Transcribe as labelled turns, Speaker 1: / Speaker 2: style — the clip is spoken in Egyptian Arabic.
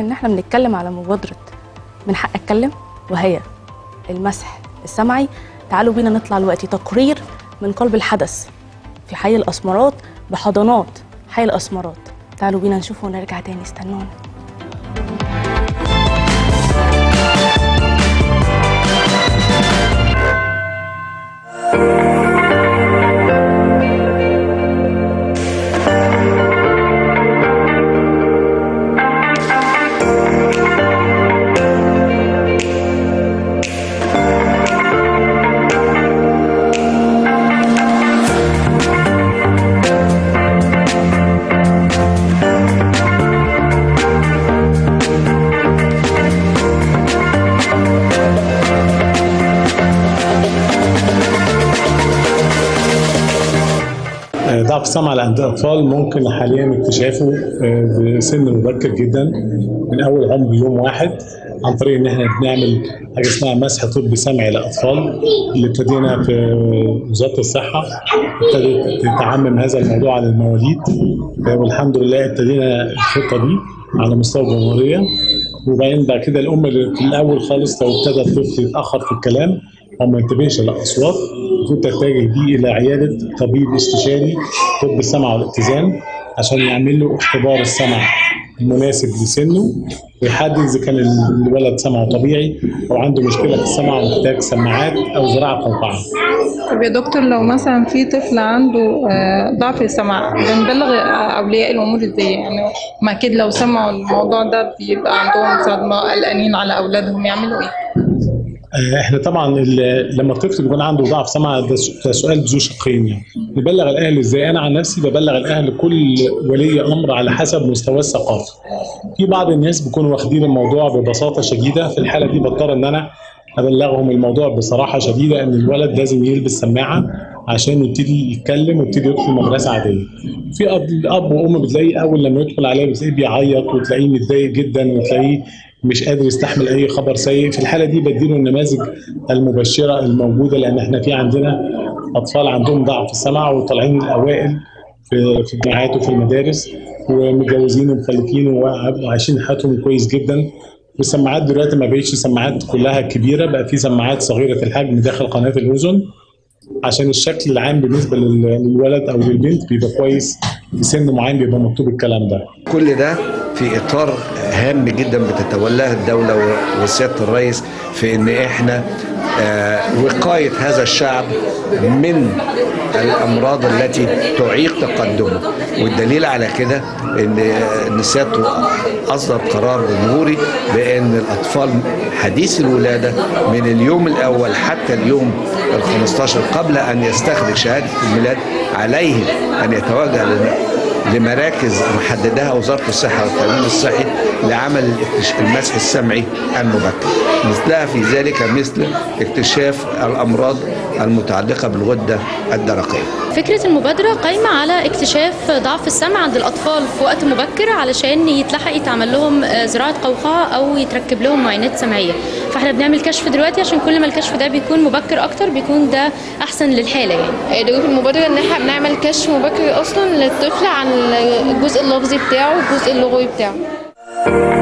Speaker 1: ان احنا بنتكلم على مبادره من حق اتكلم وهي المسح السمعي تعالوا بينا نطلع دلوقتي تقرير من قلب الحدث في حي الاسمرات بحضانات حي الاسمرات تعالوا بينا نشوفه ونرجع تاني استنونا
Speaker 2: ضعف السمع عند الاطفال ممكن حاليا اكتشافه بسن مبكر جدا من اول عمر يوم واحد عن طريق ان احنا بنعمل حاجه اسمها مسح طبي سمعي للاطفال اللي ابتدينا في وزاره الصحه ابتدت تتعمم هذا الموضوع على المواليد والحمد لله ابتدينا الخطه دي على مستوى الجمهوريه وبعدين بعد كده الام اللي في الاول خالص لو ابتدى الطفل يتاخر في الكلام او ما ينتبهش للاصوات المفروض تتجه بيه الى عياده طبيب استشاري طب السمع والاتزان عشان يعمل له اختبار السمع المناسب لسنه ويحدد اذا كان الولد سمعه طبيعي او عنده مشكله في السمع ومحتاج سماعات او زراعه قوقعه.
Speaker 3: طب يا دكتور لو مثلا في طفل عنده آه، ضعف السمع بنبلغ اولياء الامور ازاي يعني ما اكيد لو سمعوا الموضوع ده بيبقى عندهم صدمه قلقانين على اولادهم يعملوا ايه؟
Speaker 2: احنا طبعا ال- لما الطفل بيكون عنده ضعف سمع ده س- ده سؤال ذو شقين يعني نبلغ الاهل ازاي انا عن نفسي ببلغ الاهل كل ولي امر على حسب مستواه الثقافي في بعض الناس بيكونوا واخدين الموضوع ببساطه شديده في الحاله دي بضطر ان انا ابلغهم الموضوع بصراحه شديده ان الولد لازم يلبس سماعه عشان يبتدي يتكلم ويبتدي يدخل مدرسه عاديه. في اب اب وام بتلاقيه اول لما يدخل عليه بتلاقيه بيعيط وتلاقيه متضايق جدا وتلاقيه مش قادر يستحمل اي خبر سيء في الحاله دي بديله النماذج المبشره الموجوده لان احنا في عندنا اطفال عندهم ضعف السمع وطالعين الاوائل في في الجامعات وفي المدارس ومتجوزين ومخلفين وعايشين حياتهم كويس جدا والسماعات دلوقتي ما بقتش سماعات كلها كبيره بقى في سماعات صغيره الحجم داخل قناه الاذن عشان الشكل العام بالنسبه لل- للولد او للبنت بيبقى كويس في سن معين بيبقى مكتوب الكلام ده
Speaker 4: كل ده في اطار هام جدا بتتولاه الدوله و- وسياده الرئيس في ان احنا آه، وقايه هذا الشعب من الامراض التي تعيق تقدمه والدليل على كده ان ان سيادته اصدر قرار جمهوري بان الاطفال حديث الولاده من اليوم الاول حتى اليوم ال 15 قبل ان يستخرج شهاده الميلاد عليه ان يتوجه لل- لمراكز محددها وزاره الصحه والتامين الصحي لعمل الاكتش- المسح السمعي المبكر مثلها في ذلك مثل اكتشاف الامراض المتعلقه بالغده الدرقيه
Speaker 5: فكرة المبادرة قايمة على اكتشاف ضعف السمع عند الأطفال في وقت مبكر علشان يتلحق يتعمل لهم آه، زراعة قوقعة أو يتركب لهم معاينات سمعية فاحنا بنعمل كشف دلوقتي عشان كل ما الكشف ده بيكون مبكر أكتر بيكون ده أحسن للحالة يعني
Speaker 6: دور المبادرة إن احنا بنعمل كشف مبكر أصلا للطفل عن الجزء اللفظي بتاعه والجزء اللغوي بتاعه